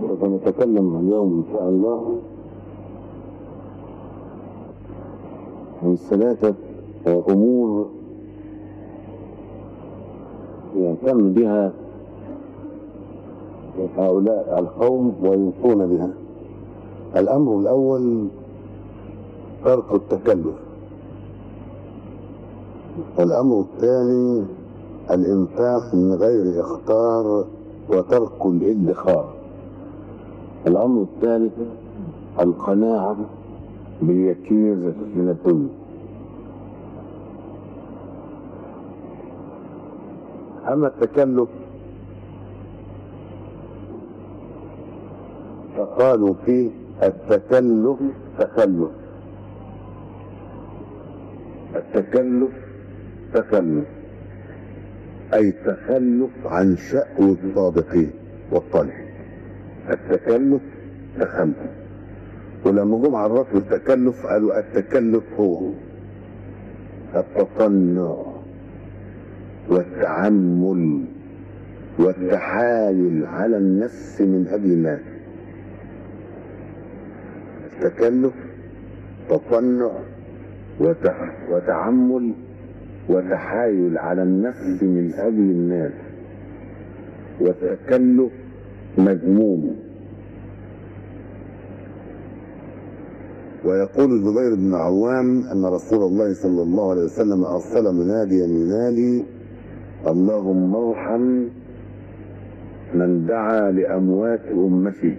سنتكلم اليوم إن شاء الله عن ثلاثة أمور يهتم بها هؤلاء القوم ويوصون بها الأمر الأول ترك التكلف الأمر الثاني الإنفاق من غير إخطار وترك الادخار الأمر الثالث القناعة باليسير من الدنيا أما التكلف فقالوا فيه التكلف تكلف التكلف تكلف أي تخلف عن شأو الصادقين والصالحين التكلف تخلف ولما جم عرفوا التكلف قالوا التكلف هو التصنع والتعمل والتحايل على النفس من أجل الناس التكلف تصنع وتع- وتعمل وتحايل على النفس من أجل الناس والتكلف مذموم ويقول الزبير بن عوام أن رسول الله صلى الله عليه وسلم أرسل مناديا ينادي اللهم ارحم من دعا لأموات أمتي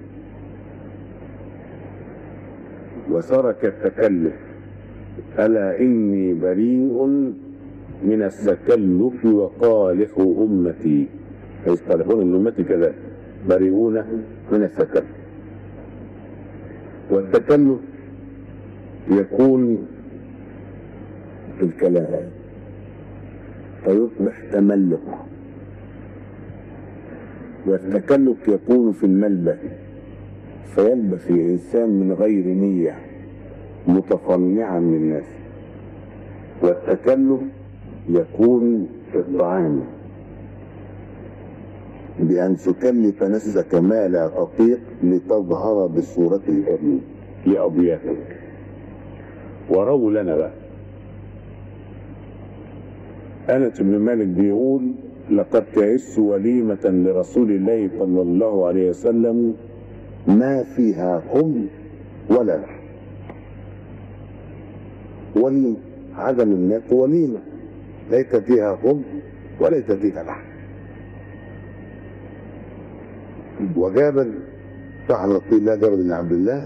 وترك التكلف ألا إني بريء من التكلف وقالح أمتي يصطلحون من أمتي كذا بريئون من التكلف والتكلف يكون في الكلام فيصبح تملق والتكلف يكون في الملبس فيلبس الإنسان من غير نية متصنعا للناس والتكلف يكون في الطعام بأن تكلف نفسك ما لا تطيق لتظهر بصورة الجميل لأضيافك وروا لنا بقى أنس بن مالك بيقول لقد كعست وليمة لرسول الله صلى الله عليه وسلم ما فيها خم ولا لحم وليمة عدم الناس وليمة ليس فيها خم وليس فيها لحم وجابر صح رسول الله جابر بن عبد الله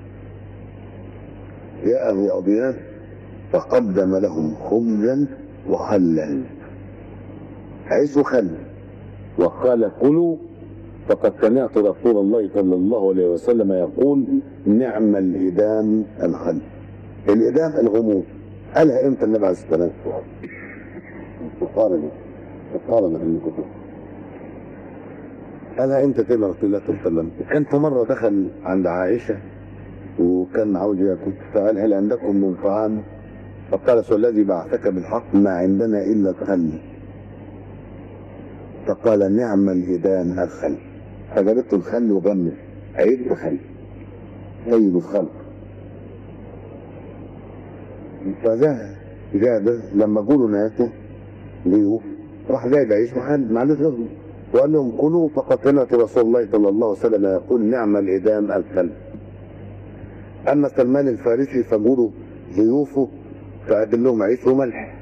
جاء بأضياف فقدم لهم خبزا وخلا عيش وخل وقال كلوا فقد سمعت رسول الله صلى الله عليه وسلم يقول نعم الإدام الخل الإدام الغموض قالها امتى النبي عليه الصلاة والسلام مقارنة مقارنة في الكتب قالها امتى كده رسول الله صلى الله عليه وسلم كان في مرة دخل عند عائشة وكان عاوز ياكل فقال هل عندكم من طعام فقال سو الذي بعثك بالحق ما عندنا الا الخل فقال نعم الهدان الخل فجابت الخل وغمس عيد بخل سيد الخلق فجاء جابر لما قولوا ناسه ليه راح جايب عيش محل معلش غزو وقال لهم كلوا فقد سمعت رسول الله صلى الله عليه وسلم يقول نعم الإدام الخل أما سلمان الفارسي فقولوا ضيوفه فقدم لهم عيش وملح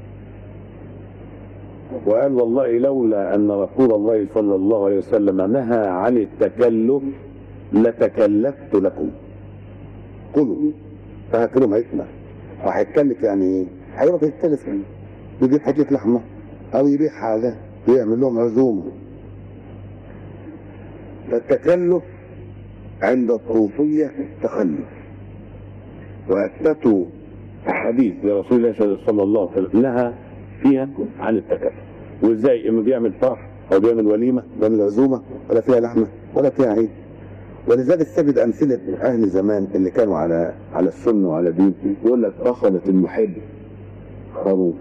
وقال والله لولا أن رسول الله صلى الله عليه وسلم نهى عن التكلف لتكلفت لكم كلوا فهات لهم عيش ملح وهيتكلف يعني ايه؟ هيروح يتكلف يجيب حته لحمه او يبيع حاجه يعمل لهم عزومه فالتكلف عند الصوفيه تخلف واثبتوا احاديث لرسول الله صلى الله عليه وسلم نهى فيها عن التكلف وازاي اما بيعمل فرح او بيعمل وليمه بيعمل عزومه ولا فيها لحمه ولا فيها عيد ولذلك تجد امثله اهل زمان اللي كانوا على على السنه وعلى دين يقول لك اخذت المحب خروف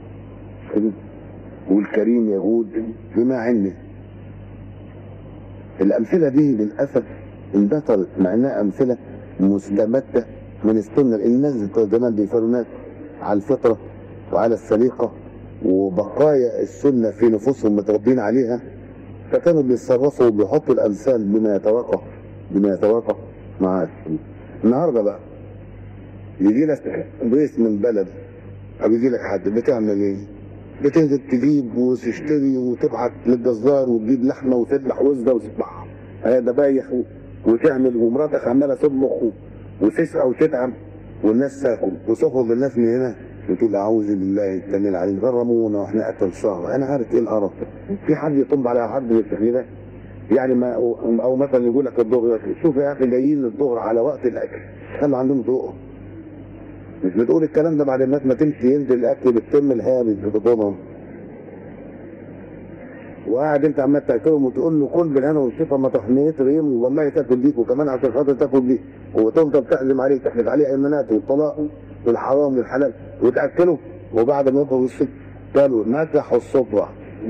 حلو؟ والكريم يهود بما عنده الامثله دي للاسف اندثرت مع انها امثله مستمده من السنه لان الناس بتوع زمان بيفروا ناس على الفطره وعلى السليقه وبقايا السنه في نفوسهم متربين عليها فكانوا بيتصرفوا وبيحطوا الامثال بما يتوافق بما يتوافق مع السنه النهارده بقى يجي لك ضيف من بلد او يجي لك حد بتعمل ايه؟ بتنزل تجيب وتشتري وتبعت للجزار وتجيب لحمه وتذبح وزه وتذبحها هذا بايح وتعمل ومراتك عماله تطبخ وتسعى وتدعم والناس تاكل وتخرج الناس من هنا وتقول اعوذ بالله السميع العليم غرمونا واحنا اكل شهر انا عارف ايه القرف في حد يطب على حد من التخيلات يعني ما او أو مثلا يقول لك الظهر شوف يا اخي جايين الظهر على وقت الاكل خلوا عندهم ذوق مش بتقول الكلام ده بعد الناس ما تمشي ينزل الاكل بالتم الهابط في بطونهم وقاعد انت عمال تاكلهم وتقول له كل بالهنا والشفا ما تحنيت ريم والله تاكل ديك وكمان عشان خاطر تاكل دي وتفضل تحلم عليه تحلف عليه ايمانات والطلاق والحرام والحلال وتاكله وبعد ما يخرج الست قالوا نجحوا الصبح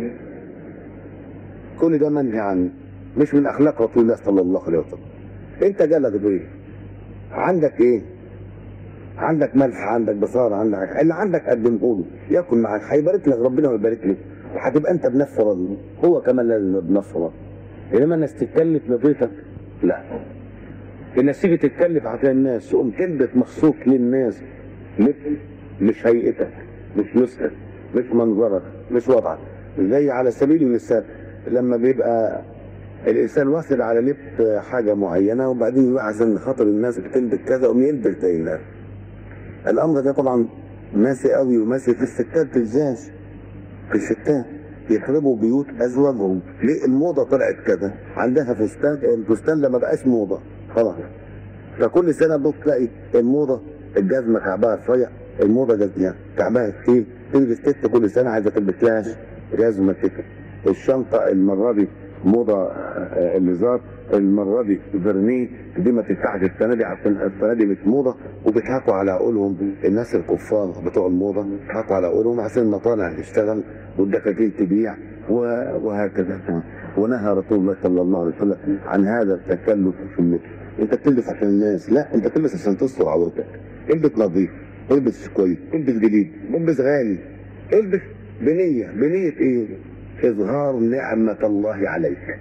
كل ده منهي عنه مش من اخلاق رسول الله صلى الله عليه وسلم انت جالك ايه عندك ايه عندك ملح عندك بصار عندك حاجة. اللي عندك قدمه له ياكل معاك هيبارك لك ربنا ويبارك لك وهتبقى انت بنفس راضي هو كمان لازم بنفس راضي انما الناس تتكلف ببيتك لا الناس تيجي تتكلف على الناس تقوم تلبس مخصوص للناس مش مش هيئتك مش نسخك مش منظرك مش وضعك زي على سبيل المثال لما بيبقى الانسان واصل على لبس حاجه معينه وبعدين يبقى عشان خاطر الناس بتلبس كذا يقوم يلبس زي الناس الامر ده طبعا ماسي قوي وماسي في الستات بالذات في الستات يخربوا بيوت ازواجهم ليه الموضه طلعت كده عندها فستان الفستان ده ما بقاش موضه خلاص فكل سنه بص تلاقي الموضه الجزمه كعبها رفيع الموضه جزمه كعبها كتير تلبس ست كل سنه عايزه تلبس لها جزمه كده الشنطه المره دي موضه آه، الليزار المره دي فيرنيه دي ما تفتحش السنه دي عشان السنه دي مش موضه وبيضحكوا على عقولهم الناس الكفار بتوع الموضه بيضحكوا على عقولهم عشان المصانع تشتغل والدكاكين تبيع و- وهكذا ونهى رسول الله صلى الله عليه وسلم عن هذا التكلف في اللبس انت بتلبس عشان الناس لا انت بتلبس عشان تستر عورتك البس نظيف البس كويس البس جديد البس غالي البس بنيه بنيه ايه؟ اظهار نعمه الله عليك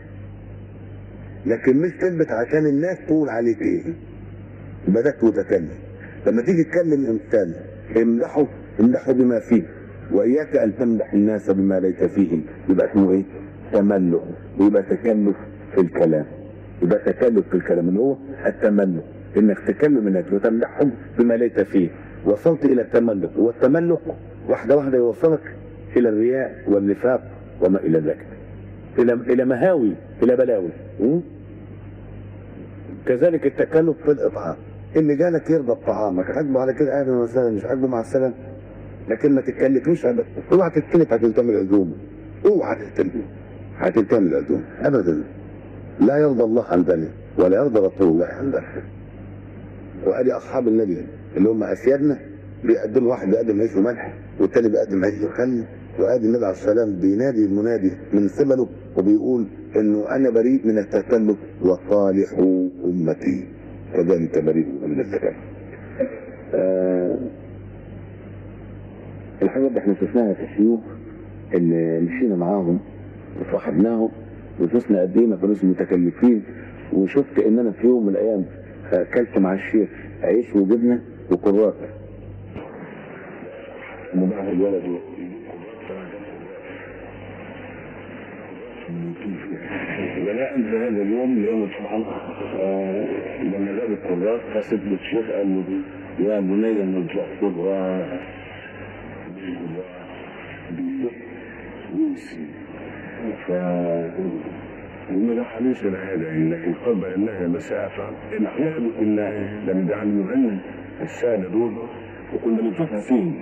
لكن مش تلبس عشان الناس تقول عليك ايه بدات تتكلم لما تيجي تكلم انسان امدحه امدحه بما فيه واياك ان تمدح الناس بما ليس فيه يبقى اسمه ايه تملك ويبقى تكلف في الكلام يبقى تكلف في الكلام اللي هو التملك انك تكلم الناس وتمدحهم بما ليس فيه وصلت الى التملك والتملك واحده واحده يوصلك الى الرياء والنفاق وما الى ذلك الى الى مهاوي الى بلاوي م? كذلك التكلف في الاطعام اللي جالك يرضى بطعامك عاجبه على كده اهلا وسهلا مش عاجبه مع السلامه لكن ما تتكلفوش ابدا اوعى تتكلف عشان تعمل عزومه اوعى تتكلف عشان تعمل عزومه ابدا لا يرضى الله عن ذلك ولا يرضى رسول الله عن ذلك وادي اصحاب النبي اللي هم اسيادنا بيقدموا واحد بيقدم عيش وملح والتاني بيقدم عيش وخل وادي النبي عليه السلام بينادي المنادي من ثمنه وبيقول انه انا بريء من التكلف وصالح امتي كذلك بريء من التكلف. آه الحاجات اللي احنا شفناها في الشيوخ اللي مشينا معاهم وصاحبناهم وشفنا قد ايه ما كانوش متكلفين وشفت ان انا في يوم من الايام اكلت مع الشيخ عيش وجبنه وكرات مباح الولد ولا انسى هذا اليوم يوم الصبح آه، لما جاب الكرات فسد الشيخ قال له يا بني ان تحفظها ف وما دخلوش العادة إن القرب إنها مسافة الأحيان كنا لم يجعلوا عنا السادة دول وكنا بنشوفها فين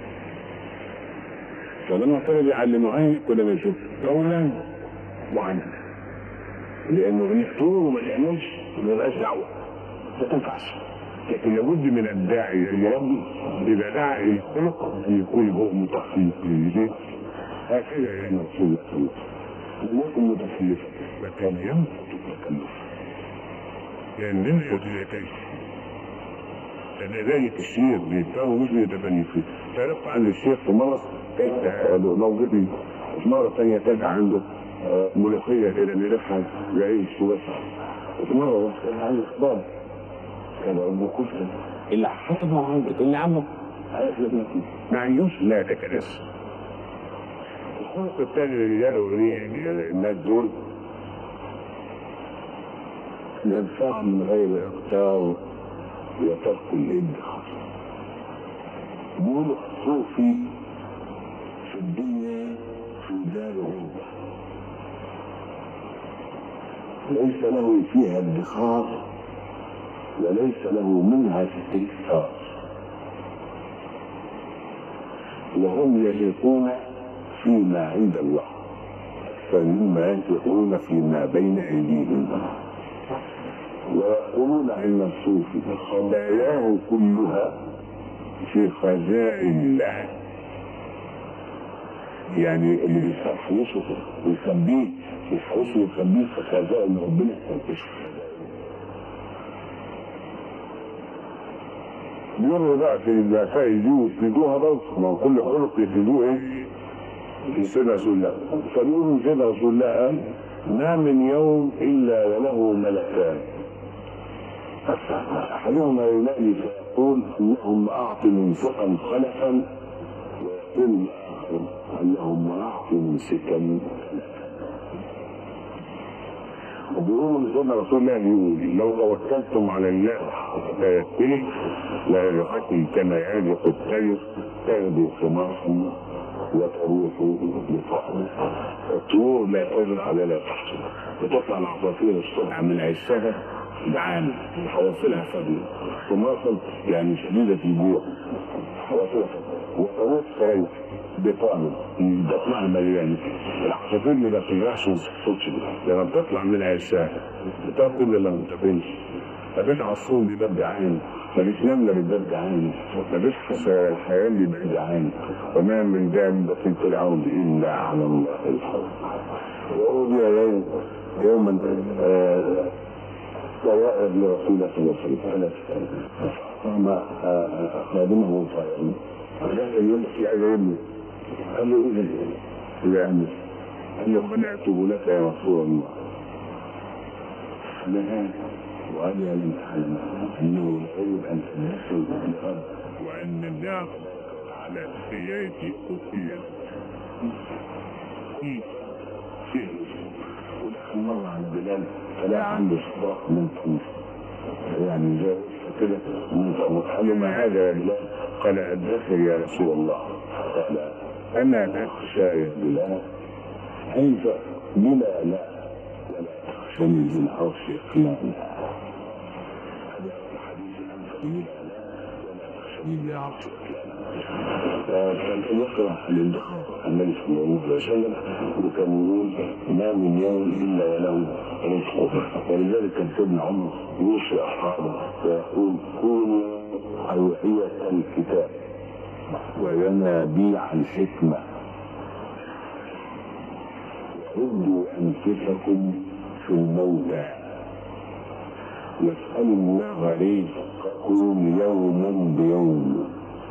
فلما طلب يعلموها كنا بنشوف أولا معانا لأنه بنختار وما نعملش ما لهاش دعوة ما تنفعش لكن لابد من الداعي المربي إذا داعي يكون هو متخصص هكذا يعني رسول الله صلى الله عليه وسلم لم يكن متكلفا وكان ينقض تكلفا كان لنا يدريتين كان ذلك الشيخ بيتبعه مش بيتبني فيه تعرف عن الشيخ في مرض موجودي مرة ثانية تلقى عنده آه، ملوخية كده بيلفها يعيش وبس وفي مرة واحدة كان عنده خضار كان أبو كفتة اللي حطبه عندك اللي عمه عارف لما ما عندوش لا تكرس الخلق الثاني اللي قالوا الناس دول الإنفاق من غير إقتار وترك الإدخار بيقولوا الصوفي في الدنيا في دار غربة ليس له فيها ادخار وليس له منها استكثار وهم يثقون فيما عند الله أكثر مما يثقون فيما بين أيديهم ويقولون عن الصوفي خطاياه كلها في خزائن الله يعني اللي بيحوشه ويخبيه يحوشه ويخبيه في خزائن ربنا يكتشف بيقولوا بقى في المسائل دي ويفردوها برضه ما هو كل خلق يفردوه ايه؟ في سيدنا رسول الله فبيقولوا سيدنا رسول الله قال ما من يوم الا وله ملكان احدهما ينادي فيقول اللهم اعط منفقا خلفا ويقول الاخر اللهم اعط ممسكا وبيقولوا سيدنا رسول الله يقول لو توكلتم على الله فيكفي لا يرزقكم كما يرزق الطير تغدو خماصا وتروح بطعم الطيور لا ترزق ولا تحصل وتطلع العصافير الصبح من عشها جعان حواصلها فضيلة خماصا يعني شديدة الجوع حواصلها وتروح تروح بطعم بطنها مليان العصافير ما بتطلعش ما بتحصلش لما بتطلع من عشها بتاكل لما ما بتاكلش فبين عصفور بيبقى جعان مفيش نملة بتبقى جعان مفيش الحياة اللي بعيد جعان وما من دابة في الأرض إلا على الله الحق وأوذي يوم يوما آه، طوائر لرسول الله صلى الله عليه وسلم فما خادمه صائم فقال يمشي على يمه قال له إذا يا عمي قال له من أكتب لك يا رسول الله نهى وقال يا لم تعلم أنه لا يجب أن تدخل الأرض وأن النار على سيئات أخية ودخل مرة على بلال فلا عنده صباح من طوف يعني جاء كده قال له ما هذا يا بلال قال أدخل يا رسول الله قال أنا أخشى يا بلال أنت بلا لا ولا تخشني من عرش إقلال كان يقرأ الانتخاب النبي صلى الله عليه وسلم وكان يقول ما من يوم إلا وله رزقه ولذلك كان سيدنا عمر يوصي أصحابه ويقول كونوا أوعية الكتاب وينابيع الحكمة ردوا أنفسكم في الموتى واسألوا الله رزقكم يوما بيوم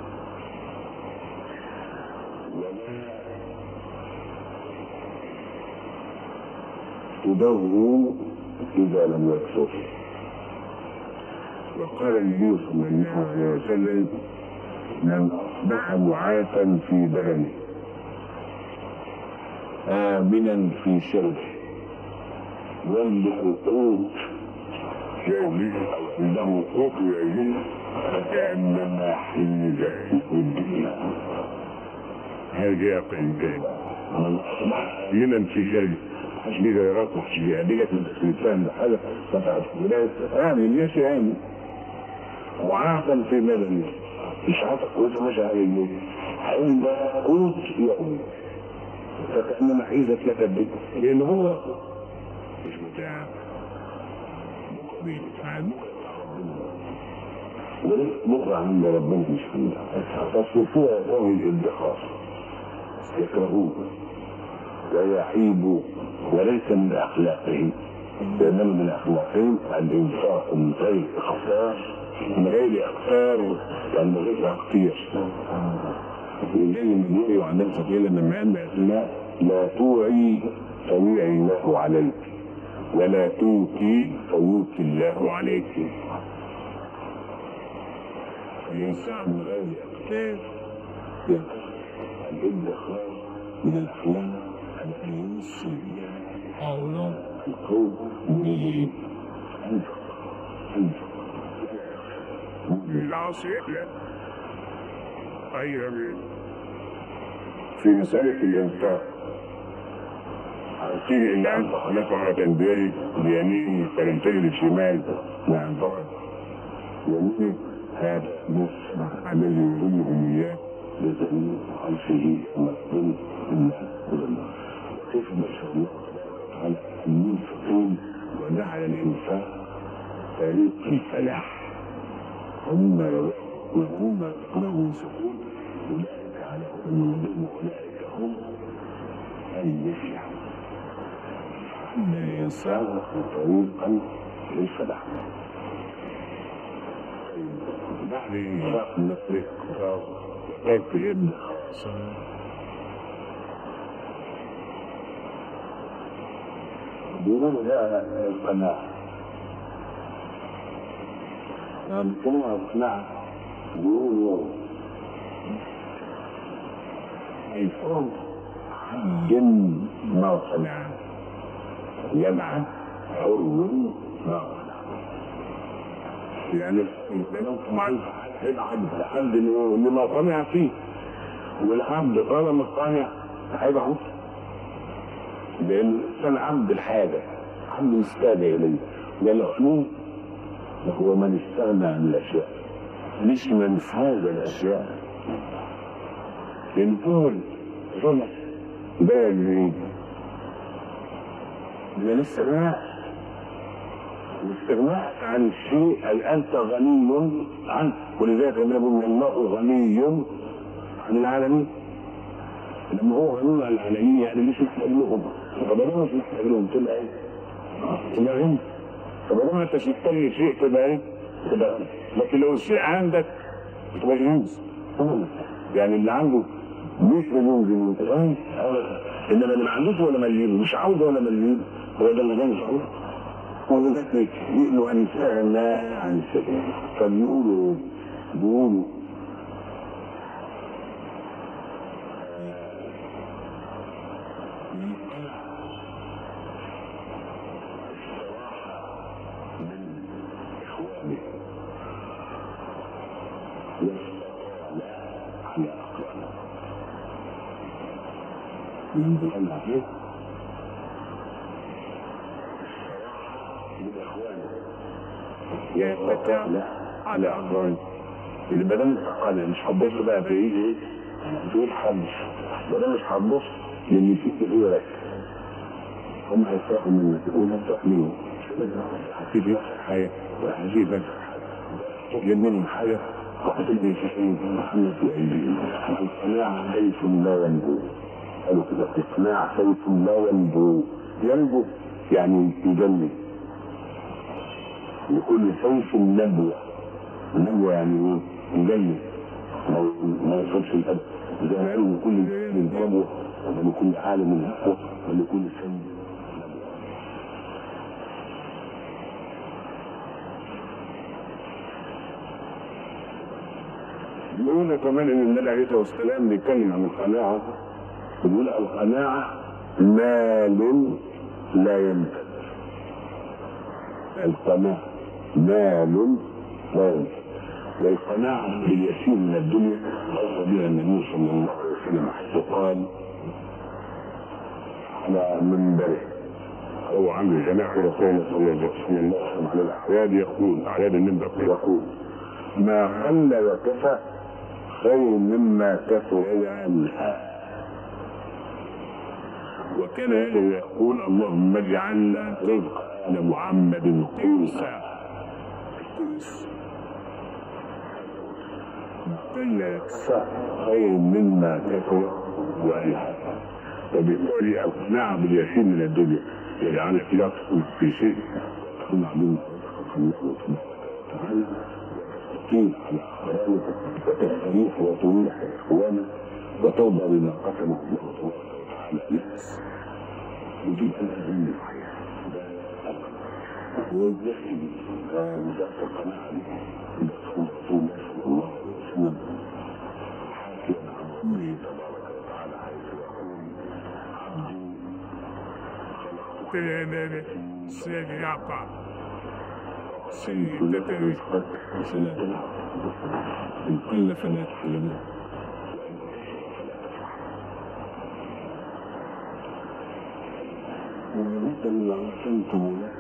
تدروا إذا لم يكثر وقال النبي صلى الله عليه وسلم من أصبح معافا في بدنه آمنا في سره يملك قوت يومه عنده قوت يعيش فكأنما حيز الدنيا هذه يقين من أصبح يمن في شيء إذا يرقح في أدية الإنسان بحاجة فتحت ولاية آمن يا شيء آمن وعافا في بدنه مش عارف كويس مش عارف عند قوت يومي فكأنما حيزت لك الدنيا لأن هو مش متعب بيتعب بكرة عند ربنا مش عندها بس فيها قوي الادخار يكرهوه ويعيب وليس من اخلاقه لانما من اخلاقه الانفاق من غير اخفاء من غير اخفاء يعني من غير تقطيع زي ما بيقولوا عن نفسك ايه لما قال لا لا توعي فيوعي الله عليك ولا توتي فيوتي الله عليك الإنسان من غير اختلاف الإدخار من الأحلام التي يمثل بها أولاد القوم به أنفق أنفق العصير أيوة في مسألة الإنفاق عارفين إن أنفق نفعة بيده بيمينه فلم تجد الشمال مع الضرب يمينه هذا مصنع الذي يظنهم إياه لزميل عرشه مقبول إلا الله كيف ما شاء الله على المنفقين ونعلى الإنفاق تاريخ الفلاح ومما وهم له سكون أولئك على هدى أولئك هم المفلحون أن يسار طريقا للفلاح بعد إنفاق نفسك كيف يبدأ دون القناعة نعم كلمة القناعة يقولوا الفرد جن ما صنع يمعن حر ما صنع يعني الإنسان طبعا العبد الحمد لما صنع فيه والعبد طالما صنع هيبقى حر لأن الإنسان عبد الحاجة عبد يستدعي إليه والقانون هو من استغنى عن الأشياء مش من فاز الأشياء لأن دول صنع بالي من الاستغناء الاستغناء عن الشيء هل أنت غني عنه ولذلك النبي يقول الله غني عن العالمين لما هو غني عن العالمين يعني مش محتاج لهم ربنا مش محتاج لهم تبقى ايه؟ تبقى غني ربنا انت تشتري شيء تبقى ايه؟ تبقى غني لكن لو الشيء عندك تبقى جنوز يعني اللي عنده مش مليون جنيه تبقى غني انما اللي ما عندوش ولا مليون مش عاوز ولا مليون هو ده اللي غني صحيح ولذلك يقولوا أنسانا عن السبيل فبيقولوا بيقولوا من يا فتى على أمرين اللي ما دام انا مش هتبص بقى في ايه في الحبس ما دام مش هتبص لان في غيرك هم هيفرحوا منك يقولوا انت ليهم هتجيب لك حياه وهجيب لك جنني حياه وهتبني شيء محمد في ايديهم القناع سيف لا ينبو قالوا كده اقناع سيف لا ينبو ينبو يعني يجنن لكل سيف نبوة نبوة يعني ايه؟ مجنن ما يصيبش الأب زي ما قالوا لكل من نبوة ولكل عالم نبوة ولكل سيف بيقول كمان ان النبي عليه الصلاه والسلام بيتكلم عن القناعه بيقول القناعه مال لا ينفد القناعه مال لا ينفد والقناعه باليسير من الدنيا قال بها النبي صلى الله عليه وسلم حيث قال على منبره هو عامل جماعه رسول بسم الله على الاحياد يقول اعياد المنبر يقول ما قل وكفى خير مما كثر عنها وكان يقول اللهم اجعل رزق ال محمد قوسا قوس قل خير مما كثر وعنها فبالتالي القناعة باليسير من الدنيا يعني لا تكون في شيء تقنع منه تعالى تقيم على حرامك وتستريح وتريح إخوانك وترضى بما قسمه الله على الناس ودي أنا من الحياة والذكي وذات القناعة دي إذا تكون رسول الله صلى الله عليه وسلم حاكي عن أمره تبارك وتعالى حيث يقول عبدي سيدي يعقوب سيدي تتوي سلام كل فنات كلمة ومثل أرسلت لك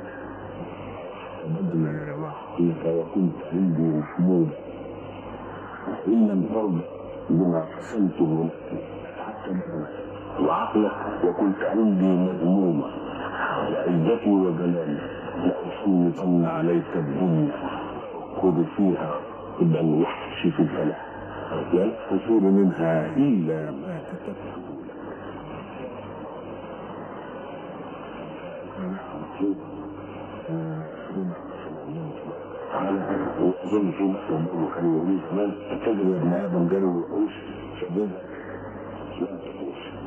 بدل إنك وكنت عندي محمودا إن لم ترضى بما قسمته لك حتى وعقلك وكنت عندي مذموما وعزتي وجلالي لأسلطن عليك الدنيا خذ فيها ابن الوحش في الفلاح لا الحصول منها إلا ما كتبته وأظن في مصر برضه كانوا يقولوا زمان تجد ابن آدم جاله وحوش شبابها لا تحوش